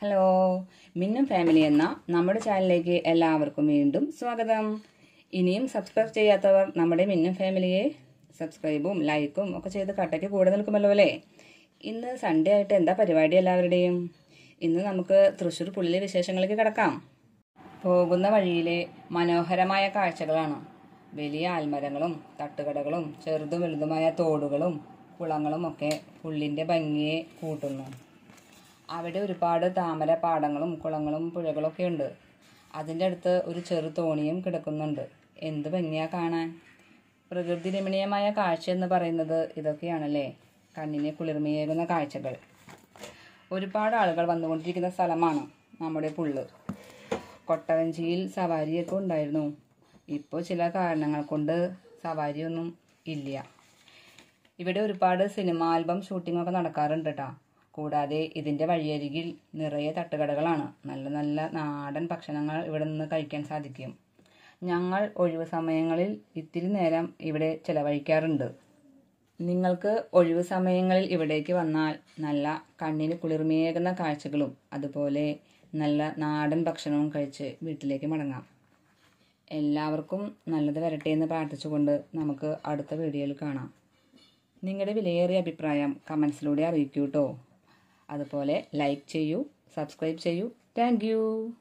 hello മിന്നും family എന്ന നമ്മുടെ ചാനലിലേക്ക് എല്ലാവർക്കും വീണ്ടും സ്വാഗതം ഇനിയും സബ്സ്ക്രൈബ് ചെയ്യാത്തവർ നമ്മുടെ മിന്നും ഫാമിലിയെ സബ്സ്ക്രൈബും ലൈക്കും ഒക്കെ ചെയ്ത് കട്ടയ്ക്ക് കൂടെ നിൽക്കുമല്ലോ അല്ലേ ഇന്ന് സൺഡേ ആയിട്ട് എന്താ പരിപാടി എല്ലാവരുടെയും ഇന്ന് നമുക്ക് തൃശ്ശൂർ പുള്ളിലെ വിശേഷങ്ങളിലേക്ക് കിടക്കാം പോകുന്ന വഴിയിലെ മനോഹരമായ കാഴ്ചകളാണ് വലിയ ആൽമരങ്ങളും തട്ടുകടകളും ചെറുതും വലുതുമായ തോടുകളും കുളങ്ങളും ഒക്കെ പുള്ളിൻ്റെ ഭംഗിയെ കൂട്ടുന്നു അവിടെ ഒരുപാട് താമര പാടങ്ങളും കുളങ്ങളും പുഴകളൊക്കെ ഉണ്ട് അതിൻ്റെ അടുത്ത് ഒരു ചെറു തോണിയും കിടക്കുന്നുണ്ട് എന്ത് ഭംഗിയാ കാണാൻ പ്രകൃതി രമണീയമായ കാഴ്ച എന്ന് പറയുന്നത് ഇതൊക്കെയാണല്ലേ കണ്ണിനെ കുളിർമയേകുന്ന കാഴ്ചകൾ ഒരുപാട് ആളുകൾ വന്നുകൊണ്ടിരിക്കുന്ന സ്ഥലമാണ് നമ്മുടെ പുള്ള് കൊട്ടവഞ്ചിയിൽ സവാരിയൊക്കെ ഉണ്ടായിരുന്നു ഇപ്പോൾ ചില കാരണങ്ങൾ കൊണ്ട് സവാരിയൊന്നും ഇല്ല ഇവിടെ ഒരുപാട് സിനിമ ആൽബം ഷൂട്ടിങ്ങൊക്കെ നടക്കാറുണ്ട് കേട്ടോ കൂടാതെ ഇതിൻ്റെ വഴിയരികിൽ നിറയെ തട്ടുകടകളാണ് നല്ല നല്ല നാടൻ ഭക്ഷണങ്ങൾ ഇവിടെ നിന്ന് കഴിക്കാൻ സാധിക്കും ഞങ്ങൾ ഒഴിവ് സമയങ്ങളിൽ ഇത്തിരി നേരം ഇവിടെ ചിലവഴിക്കാറുണ്ട് നിങ്ങൾക്ക് ഒഴിവ് സമയങ്ങളിൽ ഇവിടേക്ക് വന്നാൽ നല്ല കണ്ണിന് കുളിർമയേകുന്ന കാഴ്ചകളും അതുപോലെ നല്ല നാടൻ ഭക്ഷണവും കഴിച്ച് വീട്ടിലേക്ക് മടങ്ങാം എല്ലാവർക്കും നല്ലത് വരട്ടെ എന്ന് പ്രാർത്ഥിച്ചുകൊണ്ട് നമുക്ക് അടുത്ത വീഡിയോയിൽ കാണാം നിങ്ങളുടെ വിലയേറിയ അഭിപ്രായം കമൻസിലൂടെ അറിയിക്കൂ കേട്ടോ അതുപോലെ ലൈക്ക് ചെയ്യൂ സബ്സ്ക്രൈബ് ചെയ്യൂ താങ്ക്